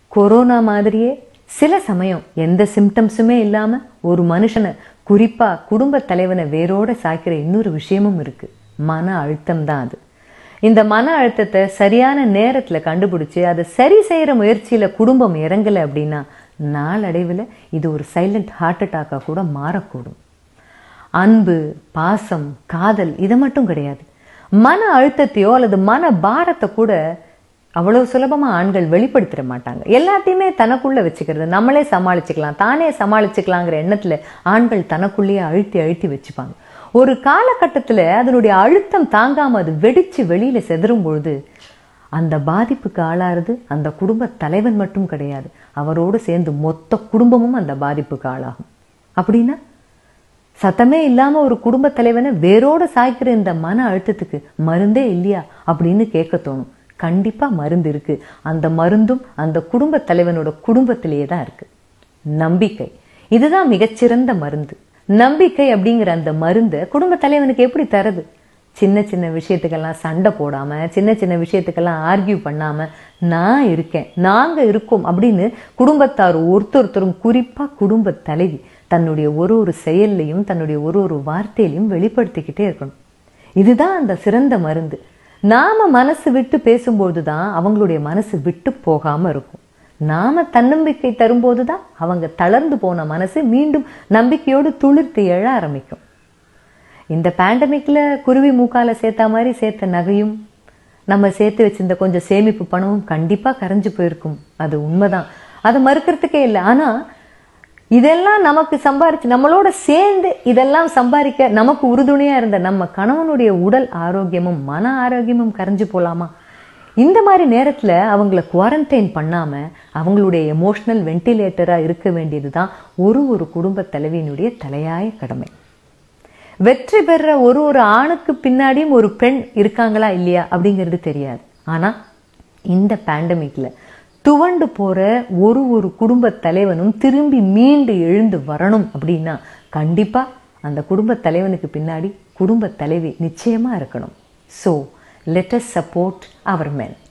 corona மாதிரியே சில சமயம் எந்த சிம்டம்ஸுமே இல்லாம ஒரு மனுஷனை குறிப்பா குடும்ப தலைவனை வேரோட சாய்க்கிற இன்னொரு விஷயமும் இருக்கு மன அழுத்தம் தான் அது இந்த மன அழுத்தத்தை சரியான நேரத்துல கண்டுபிடிச்சு அதை சரி செய்யற முயற்சியில குடும்பம் இறங்கல அப்படின்னா நாளடைவில் இது ஒரு சைலண்ட் ஹார்ட் அட்டாக்கா கூட மாறக்கூடும் அன்பு பாசம் காதல் இது மட்டும் கிடையாது மன அழுத்தத்தையோ அல்லது மன பாரத்தை கூட அவ்வளவு சுலபமா ஆண்கள் வெளிப்படுத்திட மாட்டாங்க எல்லாத்தையுமே தனக்குள்ள வச்சுக்கிறது நம்மளே சமாளிச்சுக்கலாம் தானே சமாளிச்சுக்கலாங்கிற எண்ணத்துல ஆண்கள் தனக்குள்ளேயே அழுத்தி அழுத்தி வச்சுப்பாங்க ஒரு காலகட்டத்துல அதனுடைய அழுத்தம் தாங்காம அது வெடிச்சு வெளியில செதறும் பொழுது அந்த பாதிப்புக்கு ஆளாறது அந்த குடும்ப தலைவன் மட்டும் கிடையாது அவரோடு சேர்ந்து மொத்த குடும்பமும் அந்த பாதிப்புக்கு ஆளாகும் அப்படின்னா சத்தமே இல்லாம ஒரு குடும்ப தலைவனை வேரோட சாய்க்கிற இந்த மன அழுத்தத்துக்கு மருந்தே இல்லையா அப்படின்னு கேட்க தோணும் கண்டிப்பா மருந்து இருக்கு அந்த மருந்தும் அந்த குடும்ப தலைவனோட குடும்பத்திலேயே தான் இருக்கு நம்பிக்கை இதுதான் மிகச்சிறந்த மருந்து நம்பிக்கை அப்படிங்கிற அந்த மருந்தை குடும்ப தலைவனுக்கு எப்படி தரது சின்ன சின்ன விஷயத்துக்கெல்லாம் சண்டை போடாம சின்ன சின்ன விஷயத்துக்கெல்லாம் ஆர்கியூ பண்ணாம நான் இருக்கேன் நாங்க இருக்கோம் அப்படின்னு குடும்பத்தார் ஒருத்தொருத்தரும் குறிப்பா குடும்ப தலைவி தன்னுடைய ஒரு ஒரு செயல்லையும் தன்னுடைய ஒரு ஒரு வார்த்தையிலையும் வெளிப்படுத்திக்கிட்டே இருக்கணும் இதுதான் அந்த சிறந்த மருந்து நாம மனசு விட்டு பேசும்போது தான் அவங்களுடைய மனசு விட்டு போகாம இருக்கும் நாம தன்னம்பிக்கை தரும்போது தான் அவங்க தளர்ந்து போன மனசு மீண்டும் நம்பிக்கையோடு துளிர்த்து எழ ஆரம்பிக்கும் இந்த பேண்டமிக்ல குருவி மூக்கால சேர்த்தா மாதிரி சேர்த்த நகையும் நம்ம சேர்த்து வச்சிருந்த கொஞ்சம் சேமிப்பு பணமும் கண்டிப்பா கரைஞ்சு போயிருக்கும் அது உண்மைதான் அதை மறுக்கிறதுக்கே இல்லை ஆனா இதெல்லாம் நமக்கு சம்பாரிச்சு நம்மளோட சேர்ந்து இதெல்லாம் சம்பாதிக்க நமக்கு உறுதுணையா இருந்த நம்ம கணவனுடைய உடல் ஆரோக்கியமும் மன ஆரோக்கியமும் கரைஞ்சு போலாமா இந்த மாதிரி நேரத்துல அவங்கள குவாரண்டைன் பண்ணாம அவங்களுடைய எமோஷனல் வென்டிலேட்டரா இருக்க வேண்டியதுதான் ஒரு ஒரு குடும்ப தலைவியினுடைய தலையாய கடமை வெற்றி பெற ஒரு ஒரு ஆணுக்கு பின்னாடியும் ஒரு பெண் இருக்காங்களா இல்லையா அப்படிங்கிறது தெரியாது ஆனா இந்த பேண்டமிக்ல துவண்டு போற ஒரு ஒரு குடும்ப தலைவனும் திரும்பி மீண்டு எழுந்து வரணும் அப்படின்னா கண்டிப்பா அந்த குடும்ப தலைவனுக்கு பின்னாடி குடும்ப தலைவி நிச்சயமா இருக்கணும் so let us support our men